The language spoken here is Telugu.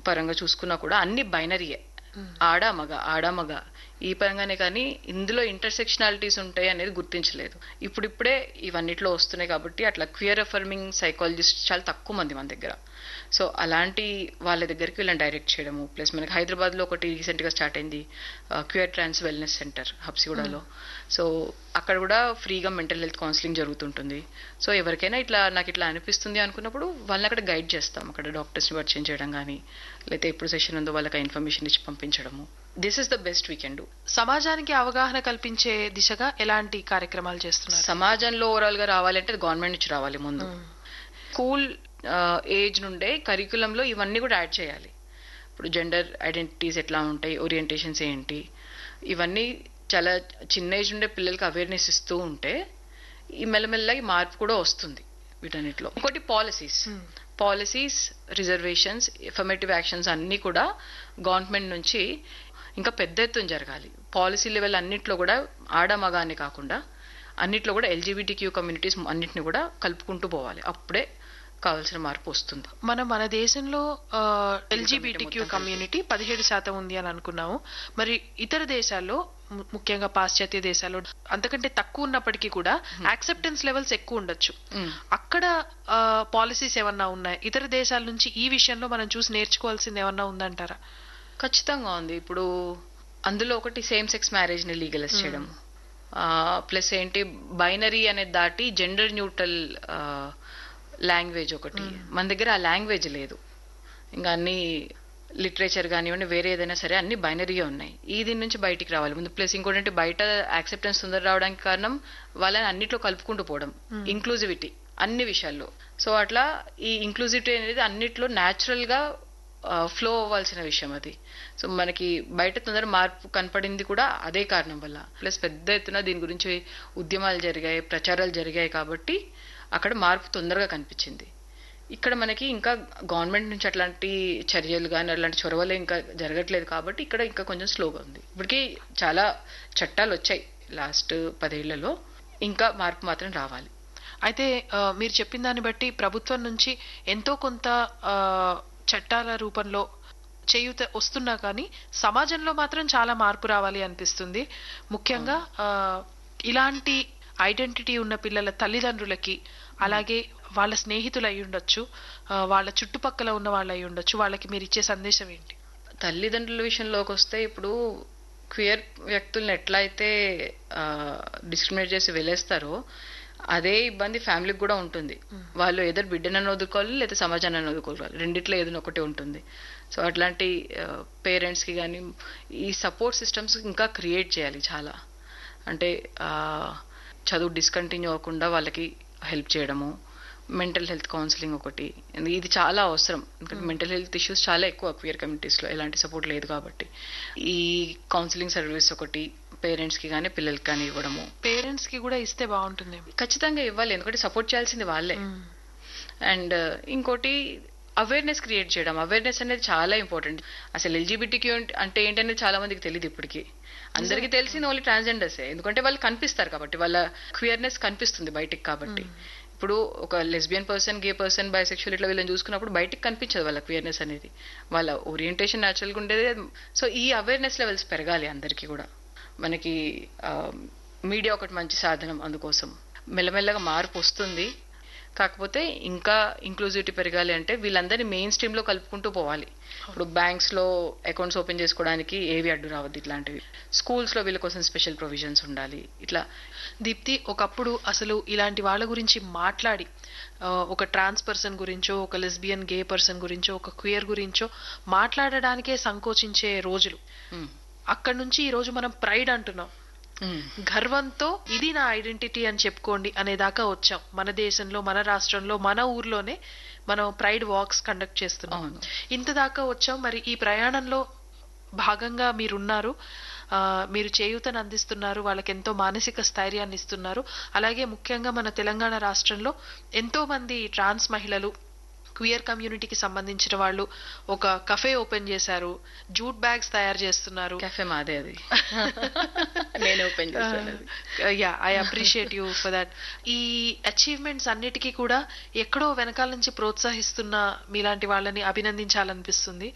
పరంగా చూసుకున్నా కూడా అన్ని బైనరీయే ఆడ మగ ఆడ మగ ఈ పరంగానే కానీ ఇందులో ఇంటర్సెక్షనాలిటీస్ ఉంటాయి అనేది గుర్తించలేదు ఇప్పుడిప్పుడే ఇవన్నిట్లో వస్తున్నాయి కాబట్టి అట్లా క్వియర్ అఫర్మింగ్ సైకాలజిస్ట్ చాలా తక్కువ మంది మన దగ్గర సో అలాంటి వాళ్ళ దగ్గరికి వీళ్ళని డైరెక్ట్ చేయడము ప్లస్ మనకి హైదరాబాద్లో ఒకటి రీసెంట్గా స్టార్ట్ అయింది క్యూర్ ట్రాన్స్ వెల్నెస్ సెంటర్ హబ్సిగూడలో సో అక్కడ కూడా ఫ్రీగా మెంటల్ హెల్త్ కౌన్సిలింగ్ జరుగుతుంటుంది సో ఎవరికైనా ఇట్లా నాకు ఇట్లా అనిపిస్తుంది అనుకున్నప్పుడు వాళ్ళని అక్కడ గైడ్ చేస్తాం అక్కడ డాక్టర్స్ని పరిచయం చేయడం కానీ లేకపోతే ఎప్పుడు సెషన్ ఉందో వాళ్ళకి ఇన్ఫర్మేషన్ ఇచ్చి పంపించడము this is the best we can do సమాజానికి అవగాహన కల్పించే దిశగా ఎలాంటి కార్యక్రమాలు చేస్తున్నారు సమాజంలో ఓవరాల్ గా రావాలంటే గవర్నమెంట్ నుంచి రావాలి ముందు స్కూల్ ఏజ్ నుండే కరికులంలో ఇవన్నీ కూడా యాడ్ చేయాలి ఇప్పుడు జెండర్ ఐడెంటిటీస్ ఎట్లా ఉంటాయి ఓరియంటేషన్స్ ఏంటి ఇవన్నీ చాలా చిన్న ఏజ్ నుండే పిల్లలకి అవేర్నెస్ ఇస్తూ ఉంటే ఈ మెల్లమెల్లగా ఈ మార్పు కూడా వస్తుంది వీటన్నిటిలో ఇంకోటి policies policies reservations affirmative actions అన్నీ కూడా గవర్నమెంట్ నుంచి ఇంకా పెద్ద ఎత్తున జరగాలి పాలసీ లెవెల్ అన్నిట్లో కూడా ఆడ మగ అని కాకుండా అన్నిట్లో కూడా ఎల్జీబీటీ క్యూ కమ్యూనిటీస్ అన్నిటిని కూడా కలుపుకుంటూ పోవాలి అప్పుడే కావాల్సిన మార్పు వస్తుంది మన మన దేశంలో ఎల్జీబీటీక్యూ కమ్యూనిటీ పదిహేడు శాతం ఉంది అని అనుకున్నాము మరి ఇతర దేశాల్లో ము- ముఖ్యంగా పాశ్చాత్య దేశాల్లో అంతకంటే తక్కువ ఉన్నప్పటికీ కూడా యాక్సెప్టెన్స్ లెవెల్స్ ఎక్కువ ఉండొచ్చు Mm. అక్కడ పాలసీస్ ఏమన్నా ఉన్నాయి ఇతర దేశాల నుంచి ఈ విషయంలో మనం చూసి నేర్చుకోవాల్సింది ఏమన్నా ఉందంటారా ఖచ్చితంగా ఉంది ఇప్పుడు అందులో ఒకటి సేమ్ సెక్స్ మ్యారేజ్ ని లీగలైజ్ చేయడం ప్లస్ ఏంటి బైనరీ అనేది దాటి జెండర్ న్యూట్రల్ లాంగ్వేజ్ ఒకటి మన దగ్గర ఆ లాంగ్వేజ్ లేదు ఇంకా అన్ని లిటరేచర్ కానివ్వండి వేరే ఏదైనా సరే అన్ని బైనరీగా ఉన్నాయి ఈ దీని నుంచి బయటికి రావాలి ముందు ప్లస్ ఇంకోటి బయట యాక్సెప్టెన్స్ తొందర రావడానికి కారణం వాళ్ళని అన్నిట్లో కలుపుకుంటూ పోవడం ఇంక్లూజివిటీ అన్ని విషయాల్లో సో అట్లా ఈ ఇంక్లూజివిటీ అనేది అన్నిట్లో న్యాచురల్ గా ఫ్లో అవ్వాల్సిన విషయం అది సో మనకి బయట తొందర మార్పు కనపడింది కూడా అదే కారణం వల్ల ప్లస్ పెద్ద ఎత్తున దీని గురించి ఉద్యమాలు జరిగాయి ప్రచారాలు జరిగాయి కాబట్టి అక్కడ మార్పు తొందరగా కనిపించింది ఇక్కడ మనకి ఇంకా గవర్నమెంట్ నుంచి అట్లాంటి చర్యలు కానీ అట్లాంటి చొరవలు ఇంకా జరగట్లేదు కాబట్టి ఇక్కడ ఇంకా కొంచెం స్లోగా ఉంది ఇప్పటికీ చాలా చట్టాలు వచ్చాయి లాస్ట్ పదేళ్లలో ఇంకా మార్పు మాత్రం రావాలి అయితే ఆ, మీరు చెప్పిన దాన్ని బట్టి ప్రభుత్వం నుంచి ఎంతో కొంత ఆ, చట్టాల రూపంలో చేయూత వస్తున్నా కానీ సమాజంలో మాత్రం చాలా మార్పు రావాలి అనిపిస్తుంది ముఖ్యంగా ఆ, ఇలాంటి ఐడెంటిటీ ఉన్న పిల్లల తల్లిదండ్రులకి అలాగే వాళ్ళ స్నేహితులు అయి ఉండొచ్చు ఆ, వాళ్ళ చుట్టుపక్కల ఉన్న వాళ్ళు అయి ఉండొచ్చు వాళ్ళకి మీరు ఇచ్చే సందేశం ఏంటి తల్లిదండ్రుల విషయంలోకి వస్తే ఇప్పుడు క్వియర్ వ్యక్తులను ఎట్లా అయితే డిస్క్రిమినేట్ చేసి వెళ్ళేస్తారో అదే ఇబ్బంది ఫ్యామిలీకి కూడా ఉంటుంది వాళ్ళు ఎదురు బిడ్డనని వదులుకోవాలి లేదా సమాజాన్ని వదులుకోవాలి రెండిట్లో ఏదైనా ఒకటి ఉంటుంది సో అట్లాంటి పేరెంట్స్కి కానీ ఈ సపోర్ట్ సిస్టమ్స్ ఇంకా క్రియేట్ చేయాలి చాలా అంటే ఆ, చదువు డిస్కంటిన్యూ అవ్వకుండా వాళ్ళకి హెల్ప్ చేయడము మెంటల్ హెల్త్ కౌన్సిలింగ్ ఒకటి ఇది చాలా అవసరం ఎందుకంటే మెంటల్ హెల్త్ ఇష్యూస్ చాలా ఎక్కువ క్వియర్ కమ్యూనిటీస్లో ఎలాంటి సపోర్ట్ లేదు కాబట్టి ఈ కౌన్సిలింగ్ సర్వీస్ ఒకటి పేరెంట్స్కి కానీ పిల్లలకి కానీ ఇవ్వడము పేరెంట్స్ కి కూడా ఇస్తే బాగుంటుంది ఖచ్చితంగా ఇవ్వాలి ఎందుకంటే సపోర్ట్ చేయాల్సింది వాళ్ళే అండ్ ఇంకోటి అవేర్నెస్ క్రియేట్ చేయడం అవేర్నెస్ అనేది చాలా ఇంపార్టెంట్ అసలు ఎల్జీబీటీక్యూ అంటే ఏంటనేది చాలా మందికి తెలియదు ఇప్పటికి అందరికీ తెలిసింది ఓన్లీ ట్రాన్స్జెండర్సే ఎందుకంటే వాళ్ళు కనిపిస్తారు కాబట్టి వాళ్ళ క్వియర్నెస్ కనిపిస్తుంది బయటికి కాబట్టి ఇప్పుడు ఒక lesbian person gay person bisexual ఇట్లా వీళ్ళని చూసుకున్నప్పుడు బయటికి కనిపించదు వాళ్ళ క్వియర్నెస్ అనేది వాళ్ళ ఓరియంటేషన్ న్యాచురల్గా ఉండేది సో ఈ అవేర్నెస్ లెవెల్స్ పెరగాలి అందరికీ కూడా మనకి మీడియా ఒకటి మంచి సాధనం అందుకోసం మెల్లమెల్లగా మార్పు వస్తుంది కాకపోతే ఇంకా ఇంక్లూజివిటీ పెరగాలి అంటే వీళ్ళందరినీ మెయిన్ స్ట్రీమ్ లో కలుపుకుంటూ పోవాలి ఇప్పుడు బ్యాంక్స్ లో అకౌంట్స్ ఓపెన్ చేసుకోవడానికి ఏవి అడ్డు రావద్దు ఇట్లాంటివి స్కూల్స్ లో వీళ్ళ కోసం స్పెషల్ ప్రొవిజన్స్ ఉండాలి ఇట్లా దీప్తి ఒకప్పుడు అసలు ఇలాంటి వాళ్ళ గురించి మాట్లాడి ఆ, ఒక ట్రాన్స్ పర్సన్ గురించో ఒక లెస్బియన్ గే పర్సన్ గురించో ఒక క్వియర్ గురించో మాట్లాడడానికే సంకోచించే రోజులు ఉమ్, అక్కడ నుంచి ఈ రోజు మనం ప్రైడ్ అంటున్నాం ఉమ్, గర్వంతో ఇది నా ఐడెంటిటీ అని చెప్పుకోండి అనేదాకా వచ్చాం మన దేశంలో మన రాష్ట్రంలో మన ఊర్లోనే మనం ప్రైడ్ వాక్స్ కండక్ట్ చేస్తున్నాం అవును. ఇంత దాకా వచ్చాం మరి ఈ ప్రయాణంలో భాగంగా మీరున్నారు ఆ, మీరు చేయూతను అందిస్తున్నారు వాళ్ళకి ఎంతో మానసిక స్థైర్యాన్ని ఇస్తున్నారు అలాగే ముఖ్యంగా మన తెలంగాణ రాష్ట్రంలో ఎంతో మంది ట్రాన్స్ మహిళలు క్వియర్ కమ్యూనిటీకి సంబంధించిన వాళ్ళు ఒక కఫే ఓపెన్ చేశారు జూట్ బ్యాగ్స్ తయారు చేస్తున్నారు కెఫే మాదే అది నేను ఓపెన్ చేశాను అది. Yeah I appreciate you for that ఈ అచీవ్మెంట్స్ అన్నిటికీ కూడా ఎక్కడో వెనకాల నుంచి ప్రోత్సహిస్తున్న మీలాంటి వాళ్ళని అభినందించాలనిపిస్తుంది